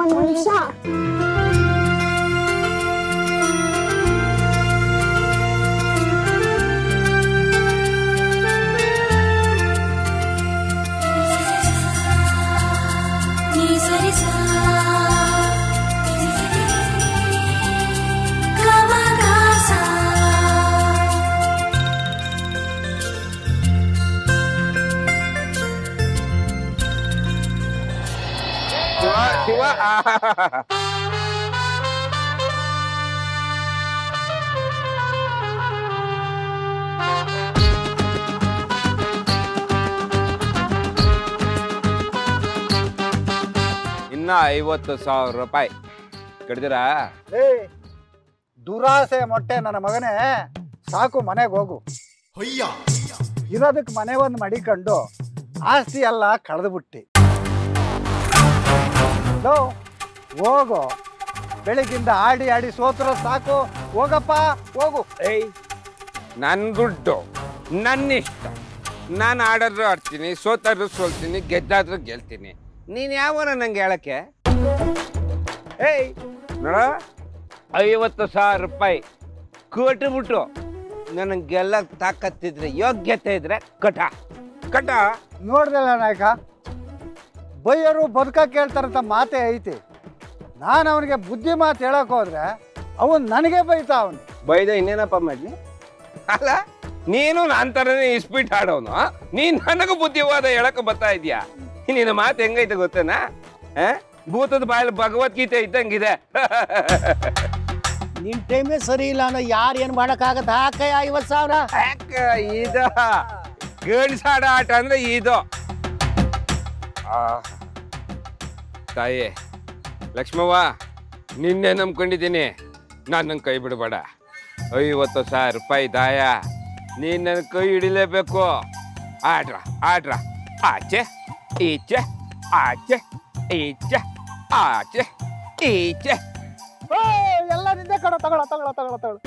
ಒಂದ್ ನಿಮಿಷ ಶಿವ ಶಿವ ಇನ್ನ ಐವತ್ತು ಸಾವಿರ ರೂಪಾಯಿ ಕಡ್ದಿರಾ ಏ ದುರಾಸೆ ಮೊಟ್ಟೆ ನನ್ನ ಮಗನೇ ಸಾಕು ಮನೆಗೆ ಹೋಗು ಇರೋದಕ್ಕೆ ಮನೆ ಒಂದು ಮಡಿಕೊಂಡು ಆಸ್ತಿ ಎಲ್ಲ ಕಳೆದು ಬಿಟ್ಟಿ ಲೋ, ಹೋಗು ಬೆಳಿಗ್ಗಿಂದ ಆಡಿ ಆಡಿ ಸೋತ್ರ ಸಾಕು ಹೋಗಪ್ಪ ಹೋಗು ಏಯ್ ನನ್ನ ದುಡ್ಡು ನನ್ನ ಇಷ್ಟ ನಾನು ಆಡೋದ್ರು ಆಡ್ತೀನಿ ಸೋತಾದ್ರು ಸೋಲ್ತೀನಿ ಗೆದ್ದಾದ್ರೂ ಗೆಲ್ತೀನಿ ನೀನು ಯಾವನ ನಂಗೆ ಹೇಳಕ್ಕೆ ಏಯ್ ನೋಡ ಐವತ್ತು ಸಾವಿರ ರೂಪಾಯಿ ಕೊಟ್ಬಿಟ್ಟು ನನಗೆ ಗೆಲ್ಲಕ್ಕೆ ತಾಕತ್ತಿದ್ರೆ ಯೋಗ್ಯತೆ ಇದ್ರೆ ಕಟ ಕಟ ನೋಡ್ದಲ್ಲ ನಾಯಕ ಬೈಯರು ಬದುಕಕ್ಕೆ ಹೇಳ್ತಾರಂತ ಮಾತೇ ಐತಿ ನಾನು ಅವನಿಗೆ ಬುದ್ಧಿ ಮಾತು ಹೇಳಕ್ ಹೋದ್ರೆ ಅವನು ನನಗೆ ಬೈತಾ ಅವನು ಬೈದ ಇನ್ನೇನಪ್ಪ ಮಾಡ್ಲಿ ಅಲ್ಲ ನೀನು ನನ್ನ ಥರನೇ ಇಸ್ಪೀಟ್ ಆಡೋನು ನೀನು ನನಗೂ ಬುದ್ಧಿವಾದ ಹೇಳಕ್ಕೆ ಬರ್ತಾ ಇದೀಯಾ ನಿನ್ನ ಮಾತು ಹೆಂಗೈತೆ ಗೊತ್ತೇನಾ ಆ? ಭೂತದ ಬಾಯಲ್ಲಿ ಭಗವದ್ಗೀತೆ ಇದ್ದಂಗಿದೆ ನಿನ್ ಟೈಮೇ ಸರಿ ಇಲ್ಲ ಅನ್ನೋ ಯಾರು ಏನ್ ಮಾಡಕ್ಕಾಗತ್ತ ಹಾಕಯ್ಯ ಐವತ್ ಸಾವಿರ ಯಾಕ ಇದ ಗೇಳ್ಸಾಡ ಆಟ ಅಂದ್ರೆ ಇದು ಆ, ತಾಯಿ ಲಕ್ಷ್ಮವ್ವ ನಿನ್ನೆ ನಂಬ್ಕೊಂಡಿದ್ದೀನಿ ನಾನು ನನ್ನ ಕೈ ಬಿಡಬೇಡ ಐವತ್ತು ಸಾವಿರ ರೂಪಾಯಿ ದಾಯ ನೀನು ನನ್ನ ಕೈ ಹಿಡಿಲೇಬೇಕು ಆಡ್ರ ಆಡ್ರ ಆಚೆ ಈಚೆ ಆಚೆ ಈಚೆ ಆಚೆ ಈಚೆ ಓ, ಎಲ್ಲ ನಿಂದೆ ಕಡ ತಗೊಳ ತಗೊಳ ತಗೊಳ ತಗೊಳ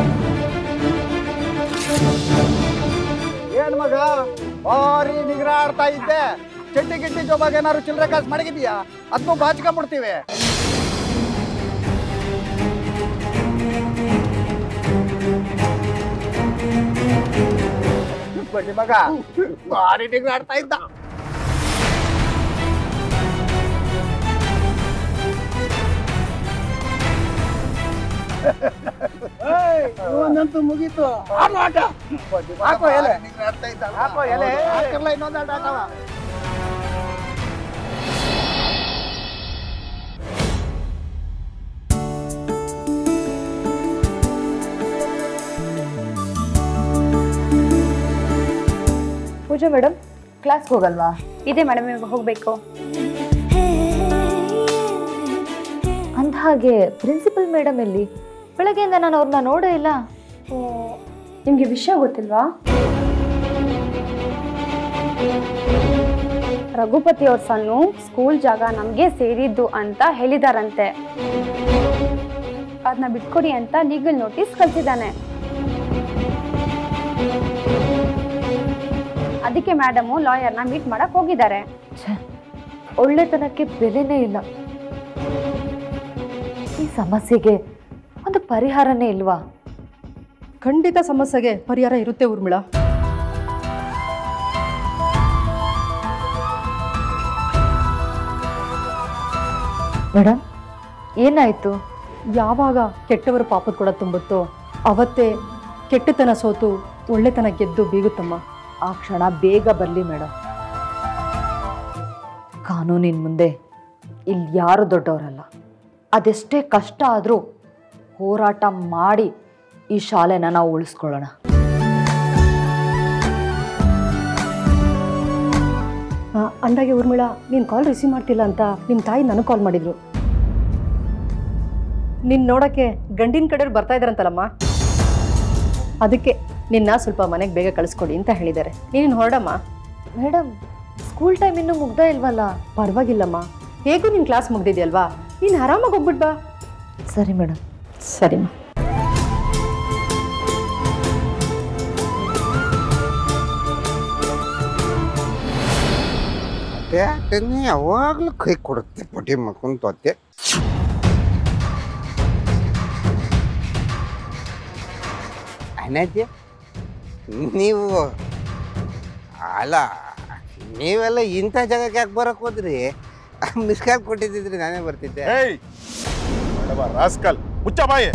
ಏನ್ ಮಗ ಭಾರಿ ನಿಗ್ರಾಡ್ತಾ ಇದ್ದೆ ಚಡ್ಡಿ ಗಿಡ್ಡಿ ಜೋಬಾಗ ಏನಾದ್ರು ಚಿಲ್ಲರೆ ಕಾಸು ಮಡಗಿದ್ಯಾ ಅದನ್ನು ಬಾಚ್ಕೊಂಡ್ಬಿಡ್ತೀವಿ ಬಡ್ಡಿ ಮಗ ಭಾರಿ ನಿಗ್ರಾಡ್ತಾ ಇದ್ದ ಒಂದಂತೂ ಮುಗೀತು ಹಾಕೋ ಎಲೆ ಹಾಕೋ ಎಲೆ ಹಾಕಲ್ಲ ಇನ್ನೊಂದು ಆಟ ಆಟವ ಪೂಜಾ ಮೇಡಮ್ ಕ್ಲಾಸ್ಗೆ ಹೋಗಲ್ವಾ ಇದೆ ಮೇಡಮ್ ಇವಾಗ ಹೋಗ್ಬೇಕು ಅಂದ ಹಾಗೆ ಪ್ರಿನ್ಸಿಪಲ್ ಮೇಡಮ್ ಎಲ್ಲಿ ಬೆಳಗ್ಗೆಯಿಂದ ನಾನು ಅವ್ರನ್ನ ನೋಡೇ ಇಲ್ಲ ಓ ನಿಮಗೆ ವಿಷಯ ಗೊತ್ತಿಲ್ವಾ ರಘುಪತಿ ಅವ್ರ ಸನ್ನು ಸ್ಕೂಲ್ ಜಾಗ ನಮಗೆ ಸೇರಿದ್ದು ಅಂತ ಹೇಳಿದಾರಂತೆ ಅದನ್ನ ಬಿಟ್ಕೊಡಿ ಅಂತ ಲೀಗಲ್ ನೋಟಿಸ್ ಕಳ್ಸಿದ್ದಾನೆ ಅದಕ್ಕೆ ಮೇಡಮು ಲಾಯರ್ನ ಮೀಟ್ ಮಾಡಕ್ ಹೋಗಿದ್ದಾರೆ ಛೆ, ಒಳ್ಳೆತನಕ್ಕೆ ಬೆಲೆನೇ ಇಲ್ಲ ಈ ಸಮಸ್ಯೆಗೆ ಒಂದು ಪರಿಹಾರನೇ ಇಲ್ವಾ ಖಂಡಿತ ಸಮಸ್ಯೆಗೆ ಪರಿಹಾರ ಇರುತ್ತೆ ಊರ್ಮಿಳ ಮೇಡಮ್ ಏನಾಯ್ತು ಯಾವಾಗ ಕೆಟ್ಟವರ ಪಾಪದ ಕೂಡ ತುಂಬುತ್ತೋ ಅವತ್ತೇ ಕೆಟ್ಟತನ ಸೋತು ಒಳ್ಳೆತನ ಗೆದ್ದು ಬೀಗುತ್ತಮ್ಮ ಆ ಕ್ಷಣ ಬೇಗ ಬರಲಿ ಮೇಡಮ್ ಕಾನೂನಿನ ಮುಂದೆ ಇಲ್ಲಿ ಯಾರು ದೊಡ್ಡವರಲ್ಲ ಅದೆಷ್ಟೇ ಕಷ್ಟ ಆದರೂ ಹೋರಾಟ ಮಾಡಿ ಈ ಶಾಲೆನ ನಾವು ಉಳಿಸ್ಕೊಳ್ಳೋಣ ಆ, ಅಂದಾಗೆ ಊರ್ಮಿಳ ನೀನು ಕಾಲ್ ರಿಸೀವ್ ಮಾಡ್ತಿಲ್ಲ ಅಂತ ನಿಮ್ಮ ತಾಯಿ ನನಗೆ ಕಾಲ್ ಮಾಡಿದ್ರು ನಿನ್ನ ನೋಡೋಕ್ಕೆ ಗಂಡಿನ ಕಡೆಯವ್ರು ಬರ್ತಾ ಇದ್ದಾರಂತಲ್ಲಮ್ಮ ಅದಕ್ಕೆ ನಿನ್ನ ಸ್ವಲ್ಪ ಮನೆಗೆ ಬೇಗ ಕಳಿಸ್ಕೊಡಿ ಅಂತ ಹೇಳಿದ್ದಾರೆ ನೀನು ಹೊರಡಮ್ಮ ಮೇಡಮ್ ಸ್ಕೂಲ್ ಟೈಮ್ ಇನ್ನೂ ಮುಗ್ದೇ ಇಲ್ವಲ್ಲ ಪರವಾಗಿಲ್ಲಮ್ಮ ಹೇಗೂ ನಿನ್ನ ಕ್ಲಾಸ್ ಮುಗ್ದಿದೆಯಲ್ವಾ ನೀನು ಆರಾಮಾಗಿ ಹೋಗ್ಬಿಟ್ ಬಾ ಸರಿ ಮೇಡಮ್ ಸರಿಮ್ಮ ಯಾವಾಗಲೂ ಕೈ ಕೊಡುತ್ತೆ ಪಟಿ ಮಕ್ಕನ್ ತೊತ್ತೆ ಅಣ್ಣಾಜಿ ನೀವು ಅಲ್ಲ ನೀವೆಲ್ಲ ಇಂಥ ಜಾಗಕ್ಕೆ ಯಾಕೆ ಬರಕ್ಕೆ ಹೋದ್ರಿ ಮಿಸ್ ಕಾಲ್ ಕೊಟ್ಟಿದ್ದಿದ್ರಿ ನಾನೇ ಬರ್ತಿದ್ದೆ ಏಯ್ ಬಡವ ರಾಸ್ಕಲ್ ಮುಚ್ಚ ಬಾಯಿ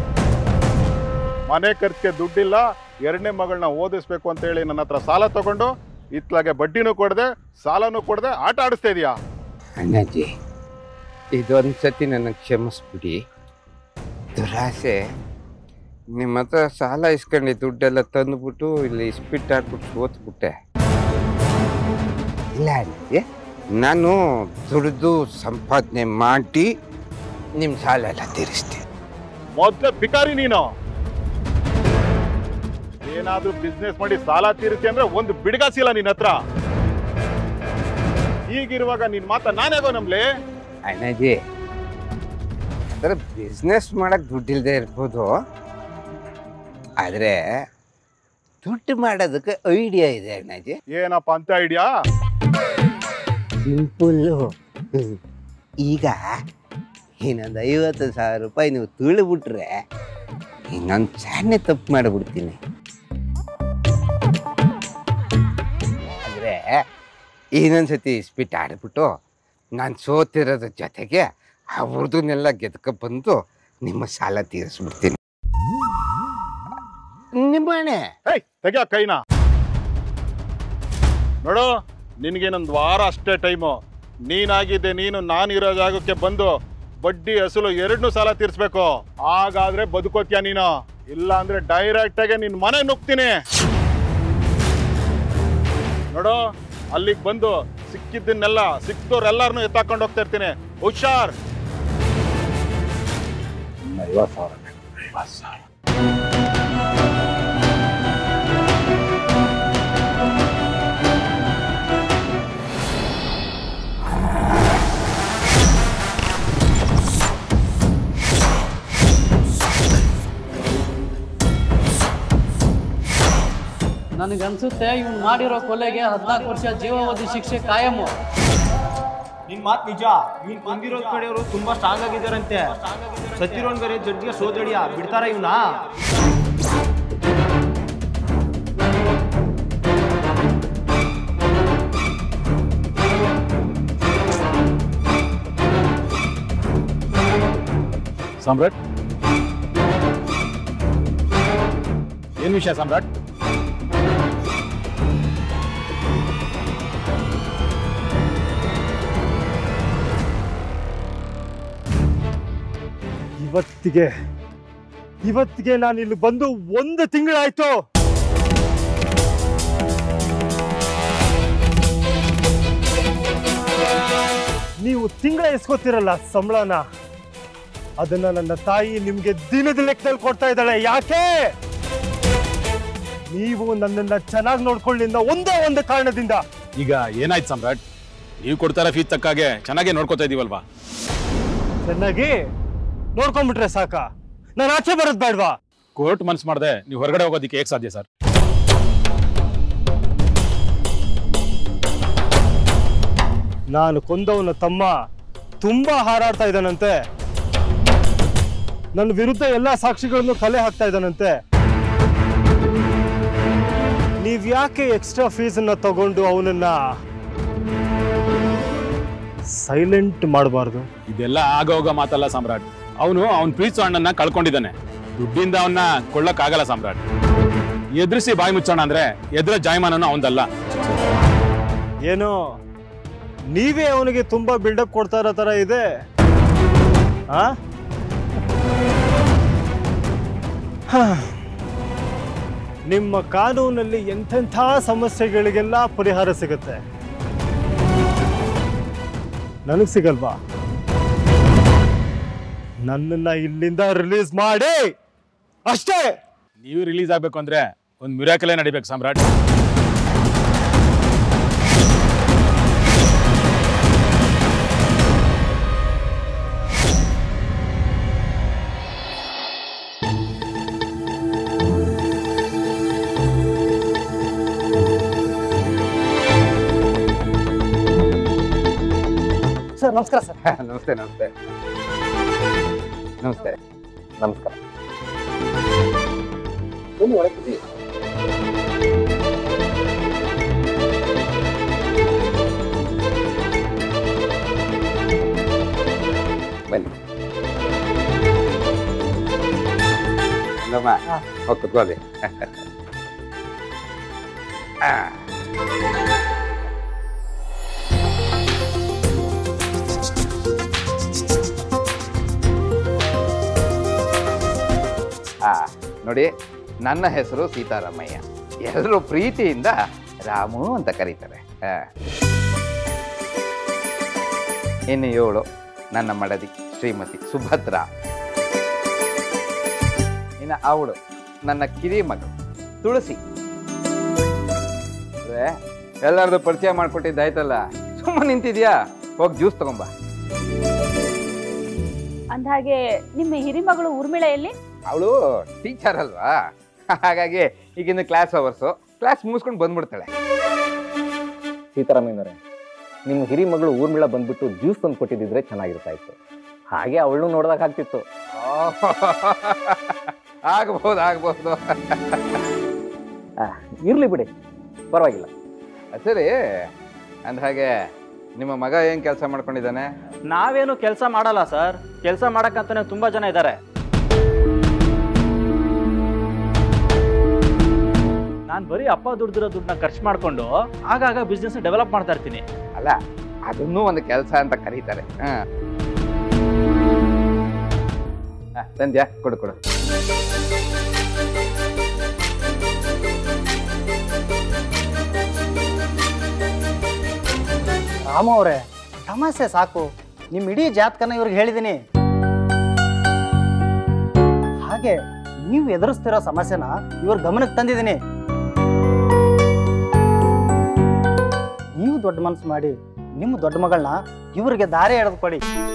ಮನೆ ಖರ್ಚಿಗೆ ದುಡ್ಡಿಲ್ಲ ಎರಡನೇ ಮಗಳನ್ನ ಓದಿಸ್ಬೇಕು ಅಂತ ಹೇಳಿ ನನ್ನ ಹತ್ರ ಸಾಲ ತಗೊಂಡು ಇತ್ಲಾಗೆ ಬಡ್ಡಿನೂ ಕೊಡದೆ ಸಾಲನೂ ಕೊಡದೆ ಆಟ ಆಡಿಸ್ತಾ ಇದೀಯಾ ಅಣ್ಣಾಜಿ ಇದೊಂದು ಸತಿ ನನಗೆ ಕ್ಷಮಿಸ್ಬಿಡಿ ದುರಾಸೆ ನಿಮ್ಮ ಹತ್ರ ಸಾಲ ಇಸ್ಕೊಂಡು ದುಡ್ಡೆಲ್ಲ ತಂದುಬಿಟ್ಟು ಇಲ್ಲಿ ಇಸ್ಪಿಟ್ಟು ಹಾಕ್ಬಿಟ್ಟು ಸೋತ್ಬಿಟ್ಟೆ ಇಲ್ಲ ಅಣ್ಣಾಜಿ ನಾನು ದುಡಿದು ಸಂಪಾದನೆ ಮಾಡಿ ನಿಮ್ಮ ಸಾಲ ಎಲ್ಲ ತೀರಿಸ್ತೀನಿ ಮೊದ್ಲೇ ಭಿಕಾರಿ ನೀನು ಏನಾದ್ರೂ ಬಿಸ್ನೆಸ್ ಮಾಡಿ ಸಾಲ ತೀರಿಸಿ ಅಂದ್ರೆ ಒಂದು ಬಿಡ್ಗಾಸಿಲ್ಲ ನಿನ್ನ ಹತ್ರ ಹೀಗಿರುವಾಗ ನಿನ್ ಮಾತ ನಾನೇಗೋ ನಂಬ್ಲಿ ಅಣ್ಣಾಜಿ ಅದರ ಬಿಸ್ನೆಸ್ ಮಾಡಕ್ ದುಡ್ಡಿಲ್ದೇ ಇರ್ಬೋದು ಆದರೆ ದುಡ್ಡು ಮಾಡೋದಕ್ಕೆ ಐಡಿಯಾ ಇದೆ ಅಣ್ಣಾಜಿ ಏನಪ್ಪ ಅಂತ ಐಡಿಯಾ ಸಿಂಪಲ್ಲು ಈಗ ಇನ್ನೊಂದು ಐವತ್ತು ಸಾವಿರ ರೂಪಾಯಿ ನೀವು ತುಳಿಬಿಟ್ರೆ ಇನ್ನೊಂದು ಸಣ್ಣ ತಪ್ಪು ಮಾಡಿಬಿಡ್ತೀನಿ ಅಂದರೆ ಇನ್ನೊಂದ್ಸತಿ ಇಸ್ಬಿಟ್ಟು ಆಡ್ಬಿಟ್ಟು ನಾನು ಸೋತಿರೋದ್ರ ಜೊತೆಗೆ ಅವ್ರದನ್ನೆಲ್ಲ ಗೆದ್ಕ ಬಂದು ನಿಮ್ಮ ಸಾಲ ತೀರಿಸ್ಬಿಡ್ತೀನಿ ನಿಮ್ಮನೆ ಹೇಯ್ ತೆಗಿಯ ಕೈನ ನೋಡು ನಿನಗೇನೊಂದು ವಾರ ಅಷ್ಟೇ ಟೈಮು ನೀನಾಗಿದ್ದೆ ನೀನು ನಾನಿರೋ ಜಾಗಕ್ಕೆ ಬಂದು ಬಡ್ಡಿ ಅಸಲು ಎರಡನ್ನೂ ಸಾಲ ತೀರಿಸ್ಬೇಕು ಹಾಗಾದ್ರೆ ಬದುಕೋತ್ಯಾ ನೀನು ಇಲ್ಲ ಅಂದ್ರೆ ಡೈರೆಕ್ಟ್ ಆಗಿ ನಿನ್ ಮನೆ ನುಗ್ತೀನಿ ನೋಡು ಅಲ್ಲಿಗೆ ಬಂದು ಸಿಕ್ಕಿದ್ದನ್ನೆಲ್ಲ ಸಿಕ್ತವ್ರೆಲ್ಲಾರನು ಎತ್ತಾಕೊಂಡು ಹೋಗ್ತಾ ಇರ್ತೀನಿ ಹುಷಾರ್ ಐವತ್ತು ಸಾವಿರ ಐವತ್ತು ಸಾವಿರ ನನಗನ್ಸುತ್ತೆ ಇವ್ನು ಮಾಡಿರೋ ಕೊಲೆಗೆ ಹದಿನಾಲ್ಕು ವರ್ಷ ಜೀವಾವಧಿ ಶಿಕ್ಷೆ ಕಾಯಮ್ಮು ನಿನ್ ಮಾತ್ ನಿಜ ಇವ್ನ್ ಬಂದಿರೋ ಕಡೆಯವರು ತುಂಬಾ ಸ್ಟ್ರಾಂಗ್ ಆಗಿದಾರಂತೆ ಸತ್ತಿರೋನ್ ಬೇರೆ ಜಡ್ಜಿಗೆ ಸೋದಡಿಯ ಬಿಡ್ತಾರ ಇವ್ನ ಸಾಮ್ರಾಟ್ ಏನ್ ವಿಷಯ ಸಾಮ್ರಾಟ್ ಇವತ್ತಿಗೆ ಇವತ್ತಿಗೆ ನಾನು ಇಲ್ಲಿ ಬಂದು ಒಂದು ತಿಂಗಳಾಯ್ತು ನೀವು ತಿಂಗಳ ಎಸ್ಕೋತಿರಲ್ಲ ಸಂಬಳನ ಅದನ್ನ ನನ್ನ ತಾಯಿ ನಿಮ್ಗೆ ದಿನದ ಲೆಕ್ಕದಲ್ಲಿ ಕೊಡ್ತಾ ಇದ್ದಾಳೆ ಯಾಕೆ ನೀವು ನನ್ನನ್ನ ಚೆನ್ನಾಗಿ ನೋಡ್ಕೊಳ್ಳಿಂದ ಒಂದೇ ಒಂದು ಕಾರಣದಿಂದ ಈಗ ಏನಾಯ್ತು ಸಾಮ್ರಾಟ್ ನೀವು ಕೊಡ್ತಾರ ಫೀಸ್ ತಕ್ಕಾಗೆ ಚೆನ್ನಾಗೇ ನೋಡ್ಕೋತಾ ಇದೀವಲ್ವಾ ಚೆನ್ನಾಗಿ ನೋಡ್ಕೊಂಡ್ಬಿಟ್ರೆ ಸಾಕ ನಾನು ಆಚೆ ಬರೋದ್ ಬೇಡ್ವಾ ಕೋರ್ಟ್ ಮನ್ಸು ಮಾಡದೆ ನೀವು ಹೊರಗಡೆ ಹೋಗೋದಕ್ಕೆ ಹೇಗೆ ಸಾಧ್ಯ ಸರ್ ನಾನು ಕೊಂದವನ ತಮ್ಮ ತುಂಬಾ ಹಾರಾಡ್ತಾ ಇದ್ದಾನಂತೆ ನನ್ನ ವಿರುದ್ಧ ಎಲ್ಲ ಸಾಕ್ಷಿಗಳನ್ನು ಕಲೆ ಹಾಕ್ತಾ ಇದ್ದಾನಂತೆ ನೀವ್ ಯಾಕೆ ಎಕ್ಸ್ಟ್ರಾ ಫೀಸನ್ನ ತಗೊಂಡು ಅವನನ್ನ ಸೈಲೆಂಟ್ ಮಾಡಬಾರ್ದು ಇದೆಲ್ಲ ಆಗೋಗ ಮಾತಲ್ಲ ಸಾಮ್ರಾಟ್ ಅವನು ಅವನ್ ಪ್ರೀತಿಸೋ ಅಣ್ಣನ ಕಳ್ಕೊಂಡಿದ್ದಾನೆ ದುಡ್ಡಿಂದ ಅವನ್ನ ಕೊಳ್ಳಕ್ಕಾಗಲ್ಲ ಸಾಮ್ರಾಟ್ ಎದುರಿಸಿ ಬಾಯಿ ಮುಚ್ಚೋಣ ಅಂದ್ರೆ ಎದುರ ಜಾಯಮಾನನು ಅವನದಲ್ಲ ಏನೋ ನೀವೇ ಅವನಿಗೆ ತುಂಬಾ ಬಿಲ್ಡಪ್ ಕೊಡ್ತಾ ಇರೋ ತರ ಇದೆ ಆ ಹಾ. ನಿಮ್ಮ ಕಾನೂನಲ್ಲಿ ಎಂತೆಂಥ ಸಮಸ್ಯೆಗಳಿಗೆಲ್ಲ ಪರಿಹಾರ ಸಿಗುತ್ತೆ ನನಗ್ ಸಿಗಲ್ವಾ ನನ್ನನ್ನ ಇಲ್ಲಿಂದ ರಿಲೀಸ್ ಮಾಡಿ ಅಷ್ಟೇ ನೀವು ರಿಲೀಸ್ ಆಗ್ಬೇಕು ಅಂದ್ರೆ ಒಂದು ಮಿರಾಕಲೇ ನಡಿಬೇಕು ಸಾಮ್ರಾಟ್ ಸರ್ ನಮಸ್ಕಾರ ಸರ್ ನಮಸ್ತೆ ನಮಸ್ತೆ ನಮಸ್ತೆ ನಮಸ್ಕಾರ ಬನ್ನಿ ಒಳಗೆ ಬನ್ನಿ ಬನ್ನಿ ನಮ್ಮ ಹೋಗಿ ಕುತ್ಕೊಳ್ಳಿ ಆ. ಆ, ನೋಡಿ ನನ್ನ ಹೆಸರು ಸೀತಾರಾಮಯ್ಯ ಎಲ್ಲರೂ ಪ್ರೀತಿಯಿಂದ ರಾಮು ಅಂತ ಕರೀತಾರೆ ಆ. ಇನ್ನು ಏಳು ನನ್ನ ಮಡದಿ ಶ್ರೀಮತಿ ಸುಭದ್ರ ಇನ್ನು ಅವಳು ನನ್ನ ಕಿರಿ ಮಗಳು ತುಳಸಿ ಅದೇ ಎಲ್ಲರದು ಪರಿಚಯ ಮಾಡ್ಕೊಟ್ಟಿದ್ದಾಯ್ತಲ್ಲ ಸುಮ್ಮನೆ ನಿಂತಿದ್ಯಾ ಹೋಗಿ ಜ್ಯೂಸ್ ತಗೊಂಬಾ ಅಂದಹಾಗೆ ನಿಮ್ಮ ಹಿರಿಮಗಳು ಊರ್ಮಿಳ ಎಲ್ಲಿ ಅವಳು ಟೀಚರ್ ಅಲ್ವಾ ಹಾಗಾಗಿ ಈಗಿನ ಕ್ಲಾಸ್ ಅವರ್ಸು ಕ್ಲಾಸ್ ಮುಗಿಸ್ಕೊಂಡು ಬಂದ್ಬಿಡ್ತಾಳೆ ಸೀತಾರಾಮಯ್ಯನವರೇ ನಿಮ್ಮ ಹಿರಿ ಮಗಳು ಊರ್ಮಿಳ ಬಂದ್ಬಿಟ್ಟು ಜ್ಯೂಸ್ ತಂದು ಕೊಟ್ಟಿದ್ದಿದ್ರೆ ಚೆನ್ನಾಗಿರ್ತಾ ಇತ್ತು ಹಾಗೆ ಅವಳು ನೋಡ್ದಾಗ ಆಗ್ತಿತ್ತು ಆಗ್ಬೋದು ಆಗ್ಬೋದು ಇರ್ಲಿ ಬಿಡಿ ಪರವಾಗಿಲ್ಲ ಸರಿ ಅಂದ ಹಾಗೆ ನಿಮ್ಮ ಮಗ ಏನ್ ಕೆಲಸ ಮಾಡ್ಕೊಂಡಿದ್ದಾನೆ ನಾವೇನು ಕೆಲಸ ಮಾಡಲ್ಲ ಸರ್ ಕೆಲಸ ಮಾಡಕ್ಕಂತಾನೆ ತುಂಬಾ ಜನ ಇದ್ದಾರೆ ನಾನು ಬರೀ ಅಪ್ಪ ದುಡ್ದಿರೋ ದುಡ್ಡನ್ನ ಖರ್ಚು ಮಾಡ್ಕೊಂಡು ಆಗಾಗ ಬಿಸ್ನೆಸ್ ಡೆವಲಪ್ ಮಾಡ್ತಾ ಇರ್ತೀನಿ ಅಲ್ಲ ಅದನ್ನೂ ಒಂದು ಕೆಲಸ ಅಂತ ಕರೀತಾರೆ ಹಾ ಆ, ಸಂಧ್ಯಾ ಕೊಡು ಕೊಡು ರಾಮು ಅವರೇ ತಮಾಷೆ ಸಾಕು ನಿಮ್ಮ ಇಡೀ ಜಾತಕನ ಇವ್ರಿಗೆ ಹೇಳಿದ್ದೀನಿ ಹಾಗೆ ನೀವು ಎದುರಿಸ್ತಿರೋ ಸಮಸ್ಯೆನ ಇವ್ರ ಗಮನಕ್ಕೆ ತಂದಿದ್ದೀನಿ ನೀವು ದೊಡ್ಡ ಮನಸ್ಸು ಮಾಡಿ ನಿಮ್ಮ ದೊಡ್ಡ ಮಗಳನ್ನ ಇವ್ರಿಗೆ ದಾರಿ ಎಳೆದು ಕೊಡಿ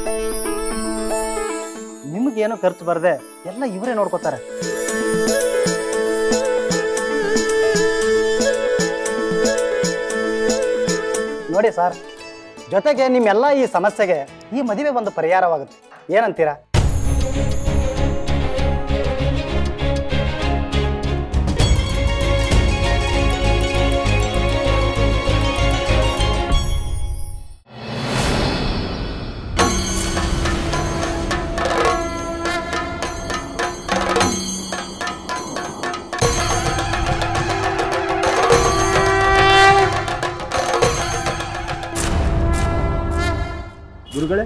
ನಿಮಗೇನು ಖರ್ಚು ಬರದೆ ಎಲ್ಲ ಇವರೇ ನೋಡ್ಕೋತಾರೆ ನೋಡಿ ಸರ್ ಜೊತೆಗೆ ನಿಮ್ಮೆಲ್ಲ ಈ ಸಮಸ್ಯೆಗೆ ಈ ಮದುವೆ ಒಂದು ಪರಿಹಾರವಾಗುತ್ತೆ ಏನಂತೀರಾ ಗುರುಗಳೇ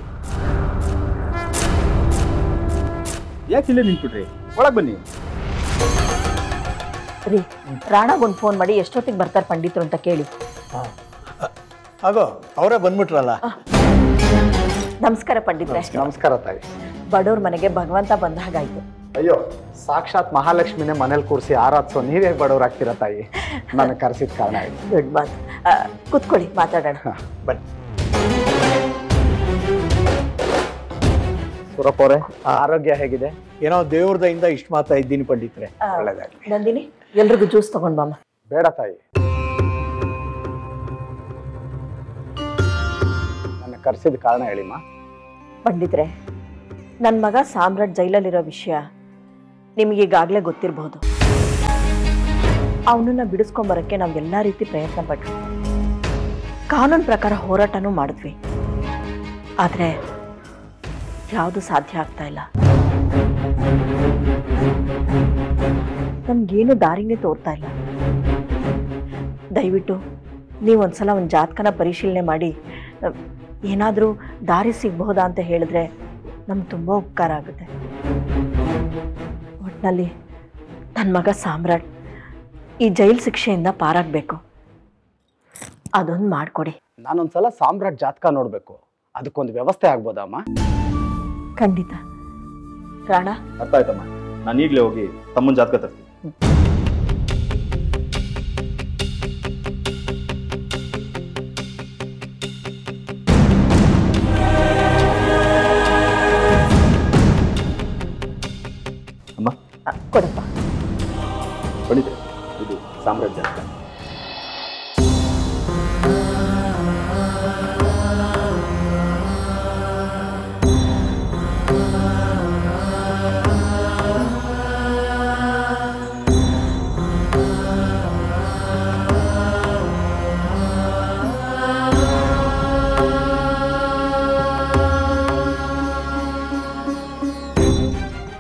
ಯಾಕೆ ಇಲ್ಲೇ ನಿಂತ್ಬಿಟ್ರಿ ಒಳಗೆ ಬನ್ನಿ ರೀ ರಾಣಾಗೊಂದು ಫೋನ್ ಮಾಡಿ ಎಷ್ಟೊತ್ತಿಗೆ ಬರ್ತಾರೆ ಪಂಡಿತರು ಅಂತ ಕೇಳಿ ಆಗೋ ಅವರೇ ಬಂದ್ಬಿಟ್ರಲ್ಲ ನಮಸ್ಕಾರ ಪಂಡಿತ್ರೆ ನಮಸ್ಕಾರ ತಾಯಿ ಬಡವ್ರ ಮನೆಗೆ ಭಗವಂತ ಬಂದ ಹಾಗಾಯ್ತು ಅಯ್ಯೋ ಸಾಕ್ಷಾತ್ ಮಹಾಲಕ್ಷ್ಮಿನೇ ಮನೇಲಿ ಕೂರಿಸಿ ಆರಾಧಿಸೋ ನೀವೇ ಬಡವರಾಗ್ತೀರ ತಾಯಿ ನನ್ನ ಕರೆಸಿದ ಕಾರಣ ಇದು ದೊಡ್ಡ ಮಾತು ಆ, ಕುತ್ಕೊಳ್ಳಿ ಮಾತಾಡೋಣ ಬನ್ನಿ ಸುರಪ್ಪ ಅವರೇ ಆರೋಗ್ಯ ಹೇಗಿದೆ ಏನೋ ದೇವ್ರದಿಂದ ಇಷ್ಟು ಮಾತಾ ಇದ್ದೀನಿ ಪಂಡಿತ್ರೆ ಆ, ಒಳ್ಳೆದಾಗ್ಲಿ ನಂದಿನಿ ಎಲ್ರಿಗೂ ಜ್ಯೂಸ್ ತಗೊಂಡ್ ಬಾಮ್ಮ ಬೇಡ ತಾಯಿ ನನ್ನ ಕರೆಸಿದ ಕಾರಣ ಹೇಳಿಮ್ಮ ಪಂಡಿತ್ರೆ ನನ್ನ ಮಗ ಸಾಮ್ರಾಟ್ ಜೈಲಲ್ಲಿರೋ ವಿಷಯ ನಿಮಗೀಗಾಗಲೇ ಗೊತ್ತಿರಬಹುದು ಅವನನ್ನ ಬಿಡಿಸ್ಕೊಂಬರಕ್ಕೆ ನಾವು ಎಲ್ಲ ರೀತಿ ಪ್ರಯತ್ನ ಪಟ್ವಿ ಕಾನೂನು ಪ್ರಕಾರ ಹೋರಾಟನೂ ಮಾಡಿದ್ವಿ ಆದರೆ ಯಾವುದು ಸಾಧ್ಯ ಆಗ್ತಾ ಇಲ್ಲ ನಮ್ಗೇನು ದಾರಿನೇ ತೋರ್ತಾ ಇಲ್ಲ ದಯವಿಟ್ಟು ನೀವು ಒಂದ್ಸಲ ಒಂದು ಜಾತಕನ ಪರಿಶೀಲನೆ ಮಾಡಿ ಏನಾದರೂ ದಾರಿ ಸಿಗಬಹುದಾ ಅಂತ ಹೇಳಿದ್ರೆ ನಮ್ಗೆ ತುಂಬ ಉಪಕಾರ ಆಗುತ್ತೆ ಒಟ್ಟಿನಲ್ಲಿ ನನ್ನ ಮಗ ಸಾಮ್ರಾಟ್ ಈ ಜೈಲ್ ಶಿಕ್ಷೆಯಿಂದ ಪಾರಾಗಬೇಕು ಅದೊಂದು ಮಾಡಿಕೊಡಿ ನಾನೊಂದ್ಸಲ ಸಾಮ್ರಾಟ್ ಜಾತಕ ನೋಡ್ಬೇಕು ಅದಕ್ಕೊಂದು ವ್ಯವಸ್ಥೆ ಆಗ್ಬೋದಾ ಅಮ್ಮ ಖಂಡಿತ ರಾಣ ಅರ್ಥ ಆಯ್ತಮ್ಮ ನಾನು ಈಗಲೇ ಹೋಗಿ ತಮ್ಮನ ಜಾತಕ ತರ್ತೀನಿ ಅಮ್ಮ ಕೊಡಪ್ಪ ಪಂಡಿತ ಇದು ಸಾಮ್ರಾಜ್ಯ ಜಾತಕ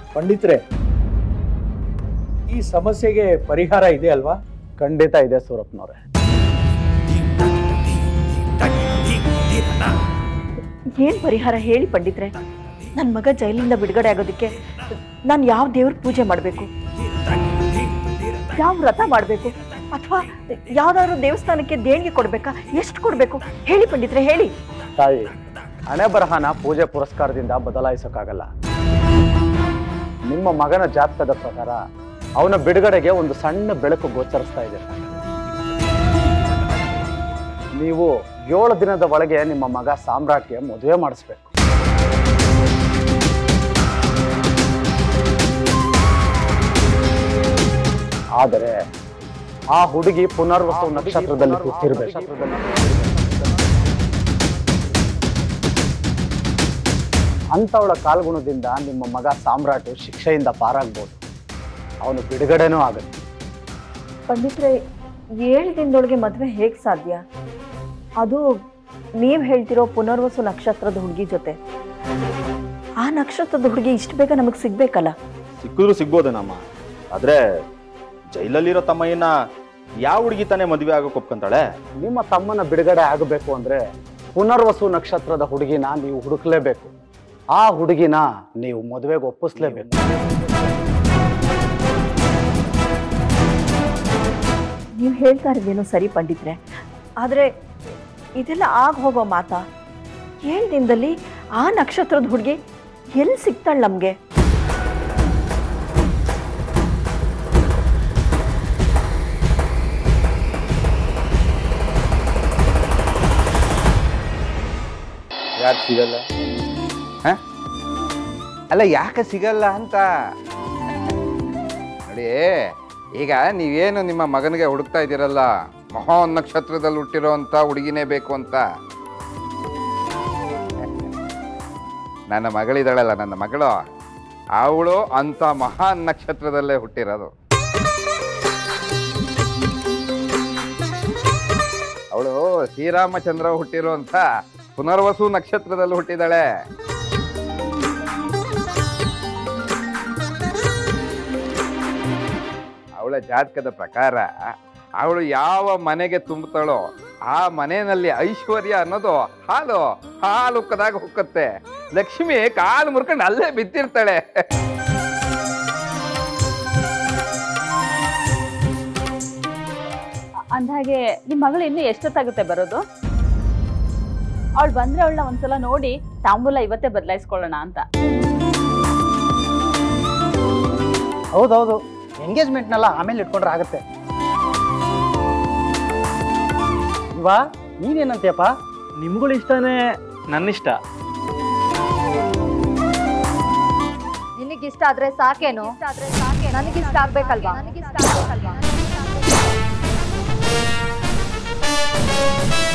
ಪಂಡಿತ್ರೆ ಈ ಸಮಸ್ಯೆಗೆ ಪರಿಹಾರ ಇದೆ ಅಲ್ವಾ ಖಂಡಿತ ಇದೆ ಸೂರಪ್ಪನವ್ರೆ ಏನ್ ಪರಿಹಾರ ಹೇಳಿ ಪಂಡಿತ್ರೆ ನನ್ನ ಮಗ ಜೈಲಿಂದ ಬಿಡುಗಡೆ ಆಗೋದಕ್ಕೆ ನಾನು ಯಾವ ದೇವ್ರ ಪೂಜೆ ಮಾಡಬೇಕು ಯಾವ ವ್ರತ ಮಾಡಬೇಕು ಅಥವಾ ಯಾವ್ದಾದ್ರು ದೇವಸ್ಥಾನಕ್ಕೆ ದೇಣಿಗೆ ಕೊಡ್ಬೇಕಾ ಎಷ್ಟು ಕೊಡ್ಬೇಕು ಹೇಳಿ ಪಂಡಿತ್ರೆ ಹೇಳಿ ತಾಯಿ ಹಣೆ ಬರಹನ ಪೂಜೆ ಪುರಸ್ಕಾರದಿಂದ ಬದಲಾಯಿಸೋಕ್ಕಾಗಲ್ಲ ನಿಮ್ಮ ಮಗನ ಜಾತಕದ ಪ್ರಕಾರ ಅವನ ಬಿಡುಗಡೆಗೆ ಒಂದು ಸಣ್ಣ ಬೆಳಕು ಗೋಚರಿಸ್ತಾ ಇದೆ ನೀವು ಏಳು ದಿನದ ಒಳಗೆ ನಿಮ್ಮ ಮಗ ಸಾಮ್ರಾಟ್ಗೆ ಮದುವೆ ಮಾಡಿಸ್ಬೇಕು ಆದರೆ ಆ ಹುಡುಗಿ ಪುನರ್ವಸು ನಕ್ಷತ್ರದಲ್ಲಿ ಹುಟ್ಟಿರ್ಬೇಕು ಅಂಥವಳ ಕಾಲ್ಗುಣದಿಂದ ನಿಮ್ಮ ಮಗ ಸಾಮ್ರಾಟು ಶಿಕ್ಷೆಯಿಂದ ಪಾರಾಗ್ಬೋದು ಅವನು ಬಿಡುಗಡೆನೂ ಆಗುತ್ತೆ ಪಂಡಿತ್ರೆ ಏಳು ದಿನದೊಳಗೆ ಮದುವೆ ಹೇಗೆ ಸಾಧ್ಯ ಅದು ನೀವು ಹೇಳ್ತಿರೋ ಪುನರ್ವಸು ನಕ್ಷತ್ರದ ಹುಡುಗಿ ಜೊತೆ ಆ ನಕ್ಷತ್ರದ ಹುಡುಗಿ ಇಷ್ಟು ಬೇಗ ನಮಗೆ ಸಿಗ್ಬೇಕಲ್ಲ ಸಿಕ್ಕಿದ್ರು ಸಿಗ್ಬೋದೇನಮ್ಮ ಆದ್ರೆ ಜೈಲಲ್ಲಿರೋ ತಮ್ಮಯ್ಯನ ಯಾವ ಹುಡುಗಿ ತಾನೇ ಮದುವೆ ಆಗೋಕೆ ಒಪ್ಕೊಂತಾಳೆ ನಿಮ್ಮ ತಮ್ಮನ ಬಿಡುಗಡೆ ಆಗಬೇಕು ಅಂದ್ರೆ ಪುನರ್ವಸು ನಕ್ಷತ್ರದ ಹುಡುಗಿನ ನೀವು ಹುಡುಕ್ಲೇಬೇಕು ಆ ಹುಡುಗಿನ ನೀವು ಮದುವೆಗೆ ಒಪ್ಪಿಸ್ಲೇಬೇಕು ನೀವು ಹೇಳ್ತಾ ಇರೋದೇನೋ ಸರಿ ಪಂಡಿತ್ರೆ ಆದರೆ ಇದೆಲ್ಲ ಆಗ ಹೋಗೋ ಮಾತಾ ಏಳು ದಿನದಲ್ಲಿ ಆ ನಕ್ಷತ್ರದ ಹುಡುಗಿ ಎಲ್ಲಿ ಸಿಗ್ತಾಳೆ ನಮಗೆ ಯಾರು ಸಿಗಲ್ಲ ಹ? ಅಲ್ಲ ಯಾಕೆ ಸಿಗಲ್ಲ ಅಂತ ನೋಡಿ ಈಗ ನೀವೇನು ನಿಮ್ಮ ಮಗನಿಗೆ ಹುಡುಕ್ತಾ ಇದ್ದೀರಲ್ಲ ಮಹಾನ್ ನಕ್ಷತ್ರದಲ್ಲಿ ಹುಟ್ಟಿರೋ ಅಂತ ಹುಡುಗಿನೇ ಬೇಕು ಅಂತ ನನ್ನ ಮಗಳಿದ್ದಾಳಲ್ಲ ನನ್ನ ಮಗಳು ಅವಳು ಅಂತ ಮಹಾನ್ ನಕ್ಷತ್ರದಲ್ಲೇ ಹುಟ್ಟಿರೋದು ಅವಳು ಶ್ರೀರಾಮಚಂದ್ರ ಹುಟ್ಟಿರೋ ಅಂತ ಪುನರ್ವಸು ನಕ್ಷತ್ರದಲ್ಲಿ ಹುಟ್ಟಿದಾಳೆ ಅವಳ ಜಾತಕದ ಪ್ರಕಾರ ಅವಳು ಯಾವ ಮನೆಗೆ ತುಂಬುತ್ತಾಳೋ ಆ ಮನೆಯಲ್ಲಿ ಐಶ್ವರ್ಯ ಅನ್ನೋದು ಹಾಲು ಹಾಲು ಉಕ್ಕದಾಗ ಹುಕ್ಕತ್ತೆ ಲಕ್ಷ್ಮಿ ಕಾಲು ಮುರ್ಕೊಂಡು ಅಲ್ಲೇ ಬಿದ್ದಿರ್ತಾಳೆ ಅಂದಾಗೆ ನಿಮ್ಮ ಮಗಳು ಇನ್ನು ಎಷ್ಟೊತ್ತಾಗುತ್ತೆ ಬರೋದು ಅವಳು ಬಂದ್ರೆ ಅವಳನ್ನ ಒಂದ್ಸಲ ನೋಡಿ ತಾಂಬೂಲ ಇವತ್ತೇ ಬದಲಾಯಿಸ್ಕೊಳ್ಳೋಣ ಅಂತ ಹೌದೌದು ಎಂಗೇಜ್ಮೆಂಟ್ನೆಲ್ಲ ಆಮೇಲೆ ಇಟ್ಕೊಂಡ್ರೆ ಆಗುತ್ತೆ ಇವಾ ನೀನೇನಂತೀಯಪ್ಪ ನಿಮ್ಗಳು ಇಷ್ಟನೇ ನನ್ನಿಷ್ಟ ನಿನಗಿಷ್ಟ ಆದ್ರೆ ಸಾಕೇನು ನನಗಿಷ್ಟ ಆಗ್ಬೇಕಲ್ವಾ ನನಗಿಷ್ಟ ಆಗ್ಬೇಕಲ್ವಾ